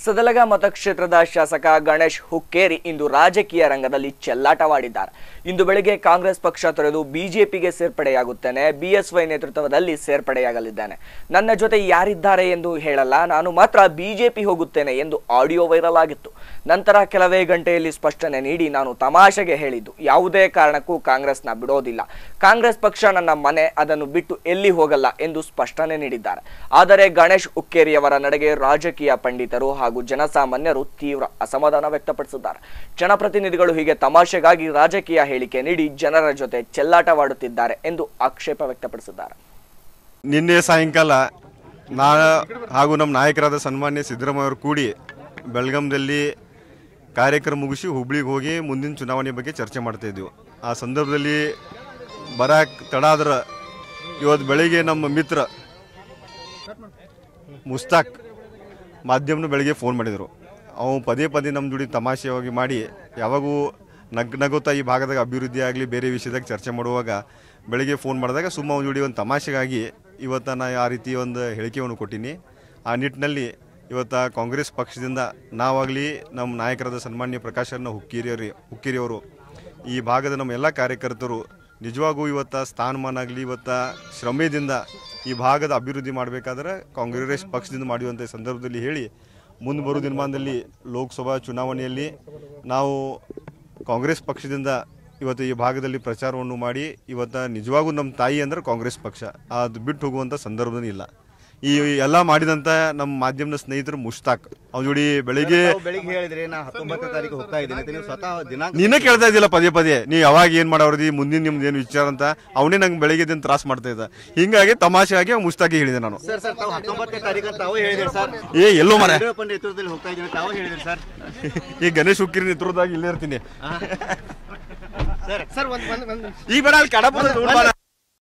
ಸದಲಗ ಮತಕ್ಷೇತ್ರದ ಶಾಸಕ ಗಣೇಶ್ ಹುಕ್ಕೇರಿ ಇಂದು ರಾಜಕೀಯ ರಂಗದಲ್ಲಿ ಚೆಲ್ಲಾಟವಾಡಿದ್ದಾರೆ ಇಂದು ಬೆಳಗ್ಗೆ ಕಾಂಗ್ರೆಸ್ ಪಕ್ಷ ತೊರೆದು ಬಿಜೆಪಿಗೆ ಸೇರ್ಪಡೆಯಾಗುತ್ತೇನೆ ಬಿಎಸ್ವೈ ನೇತೃತ್ವದಲ್ಲಿ ಸೇರ್ಪಡೆಯಾಗಲಿದ್ದೇನೆ ನನ್ನ ಜೊತೆ ಯಾರಿದ್ದಾರೆ ಎಂದು ಹೇಳಲ್ಲ ನಾನು ಮಾತ್ರ ಬಿಜೆಪಿ ಹೋಗುತ್ತೇನೆ ಎಂದು ಆಡಿಯೋ ವೈರಲ್ ಆಗಿತ್ತು ನಂತರ ಕೆಲವೇ ಗಂಟೆಯಲ್ಲಿ ಸ್ಪಷ್ಟನೆ ನೀಡಿ ನಾನು ತಮಾಷೆಗೆ ಹೇಳಿದ್ದು ಯಾವುದೇ ಕಾರಣಕ್ಕೂ ಕಾಂಗ್ರೆಸ್ನ ಬಿಡೋದಿಲ್ಲ ಕಾಂಗ್ರೆಸ್ ಪಕ್ಷ ನನ್ನ ಮನೆ ಅದನ್ನು ಬಿಟ್ಟು ಎಲ್ಲಿ ಹೋಗಲ್ಲ ಎಂದು ಸ್ಪಷ್ಟನೆ ನೀಡಿದ್ದಾರೆ ಆದರೆ ಗಣೇಶ್ ಹುಕ್ಕೇರಿಯವರ ನಡೆಗೆ ರಾಜಕೀಯ ಪಂಡಿತರು ಹಾಗೂ ಜನಸಾಮಾನ್ಯರು ತೀವ್ರ ಅಸಮಾಧಾನ ವ್ಯಕ್ತಪಡಿಸಿದ್ದಾರೆ ಜನಪ್ರತಿನಿಧಿಗಳು ಹೀಗೆ ತಮಾಷೆಗಾಗಿ ರಾಜಕೀಯ ಹೇಳಿಕೆ ನೀಡಿ ಜನರ ಜೊತೆ ಚೆಲ್ಲಾಟವಾಡುತ್ತಿದ್ದಾರೆ ಎಂದು ಆಕ್ಷೇಪ ವ್ಯಕ್ತಪಡಿಸಿದ್ದಾರೆ ನಿನ್ನೆ ಸಾಯಂಕಾಲ ನಾನು ಹಾಗೂ ನಮ್ಮ ನಾಯಕರಾದ ಸನ್ಮಾನ್ಯ ಸಿದ್ದರಾಮಯ್ಯ ಅವರು ಕೂಡಿ ಬೆಳಗಾಂದಲ್ಲಿ ಕಾರ್ಯಕ್ರಮ ಮುಗಿಸಿ ಹುಬ್ಳಿಗೆ ಹೋಗಿ ಮುಂದಿನ ಚುನಾವಣೆ ಬಗ್ಗೆ ಚರ್ಚೆ ಮಾಡ್ತಾ ಇದ್ವಿ ಆ ಸಂದರ್ಭದಲ್ಲಿ ಬರಕ್ಕೆ ತಡ ಆದ್ರೆ ಇವತ್ತು ಬೆಳಿಗ್ಗೆ ನಮ್ಮ ಮಿತ್ರ ಮುಸ್ತಾಕ್ ಮಾಧ್ಯಮನ ಬೆಳಿಗ್ಗೆ ಫೋನ್ ಮಾಡಿದರು ಅವು ಪದೇ ಪದೇ ನಮ್ಮ ಜೋಡಿ ತಮಾಷೆಯಾಗಿ ಮಾಡಿ ಯಾವಾಗೂ ನಗ್ ನಗುತ್ತಾ ಈ ಭಾಗದಾಗ ಅಭಿವೃದ್ಧಿ ಆಗಲಿ ಬೇರೆ ವಿಷಯದಾಗ ಚರ್ಚೆ ಮಾಡುವಾಗ ಬೆಳಿಗ್ಗೆ ಫೋನ್ ಮಾಡಿದಾಗ ಸುಮ್ಮ ಅವ್ನ ಜೋಡಿ ಒಂದು ತಮಾಷೆಗಾಗಿ ಇವತ್ತು ನಾನು ಆ ರೀತಿ ಒಂದು ಹೇಳಿಕೆಯನ್ನು ಕೊಟ್ಟೀನಿ ಆ ನಿಟ್ಟಿನಲ್ಲಿ ಇವತ್ತು ಕಾಂಗ್ರೆಸ್ ಪಕ್ಷದಿಂದ ನಾವಾಗಲಿ ನಮ್ಮ ನಾಯಕರಾದ ಸನ್ಮಾನ್ಯ ಪ್ರಕಾಶನ ಹುಕ್ಕೇರಿಯವರು ಹುಕ್ಕೇರಿಯವರು ಈ ಭಾಗದ ನಮ್ಮ ಎಲ್ಲ ಕಾರ್ಯಕರ್ತರು ನಿಜವಾಗೂ ಇವತ್ತು ಸ್ಥಾನಮಾನ ಆಗಲಿ ಇವತ್ತು ಶ್ರಮೆಯಿಂದ ಈ ಭಾಗದ ಅಭಿವೃದ್ಧಿ ಮಾಡಬೇಕಾದ್ರೆ ಕಾಂಗ್ರೆಸ್ ಪಕ್ಷದಿಂದ ಮಾಡುವಂಥ ಸಂದರ್ಭದಲ್ಲಿ ಹೇಳಿ ಮುಂದೆ ಬರೋ ದಿನಮಾನದಲ್ಲಿ ಲೋಕಸಭಾ ಚುನಾವಣೆಯಲ್ಲಿ ನಾವು ಕಾಂಗ್ರೆಸ್ ಪಕ್ಷದಿಂದ ಇವತ್ತು ಈ ಭಾಗದಲ್ಲಿ ಪ್ರಚಾರವನ್ನು ಮಾಡಿ ಇವತ್ತು ನಿಜವಾಗೂ ನಮ್ಮ ತಾಯಿ ಅಂದ್ರೆ ಕಾಂಗ್ರೆಸ್ ಪಕ್ಷ ಅದು ಬಿಟ್ಟು ಹೋಗುವಂಥ ಸಂದರ್ಭದಲ್ಲಿ ಇಲ್ಲ ಈ ಎಲ್ಲ ಮಾಡಿದಂಥ ನಮ್ಮ ಮಾಧ್ಯಮದ ಸ್ನೇಹಿತರು ಮುಷ್ತಾಕ್ ಅವ್ನ ಜೋಡಿ ಬೆಳಿಗ್ಗೆ ತಾವು ಬೆಳಿಗ್ಗೆ ಹೇಳಿದ್ರಿ ನಾ ಹತ್ತೊಂಬತ್ತನೇ ತಾರೀಕು ಹೋಗ್ತಾ ಇದ್ದೀನಿ ಅಂತ ನೀವು ಸ್ವತಃ ದಿನಾಂಕ ನೀನೇ ಕೇಳ್ತಾ ಇದ್ದಿಲ್ಲ ಪದೇ ಪದೇ ನೀ ಯಾವಾಗ ಏನ್ ಮಾಡವ್ರದಿ ಮುಂದಿನ ನಿಮ್ದು ಏನು ವಿಚಾರ ಅಂತ ಅವನೇ ನಂಗೆ ಬೆಳಿಗ್ಗೆ ದಿನ ತ್ರಾಸ ಮಾಡ್ತಾ ಇದ್ದ ಹಿಂಗಾಗಿ ತಮಾಷೆಯಾಗಿ ಅವ್ನ್ ಮುಷ್ತಾಗಿ ಹೇಳಿದೆ ನಾನು ಸರ್ ಸರ್ ತಾವು ಹತ್ತೊಂಬತ್ತನೇ ತಾರೀಕು ಅಂತ ತಾವು ಹೇಳಿದ್ರಿ ಸರ್ ಏ ಎಲ್ಲೋ ಮರ ಯಡಿಯೂರಪ್ಪ ನೇತೃತ್ವದಲ್ಲಿ ಹೋಗ್ತಾ ಇದ್ದೀನಿ ತಾವು ಹೇಳಿದ್ರಿ ಸರ್ ಈ ಗಣೇಶ್ ಹುಕ್ಕಿರಿ ನೇತೃತ್ವದಾಗ ಇಲ್ಲೇ ಇರ್ತೀನಿ ಸರ್ ಸರ್ ಒಂದ್ ಒಂದ್ ಒಂದ್ ಈಗ ಬೇಡ ಅಲ್ಲಿ ಕಡಪ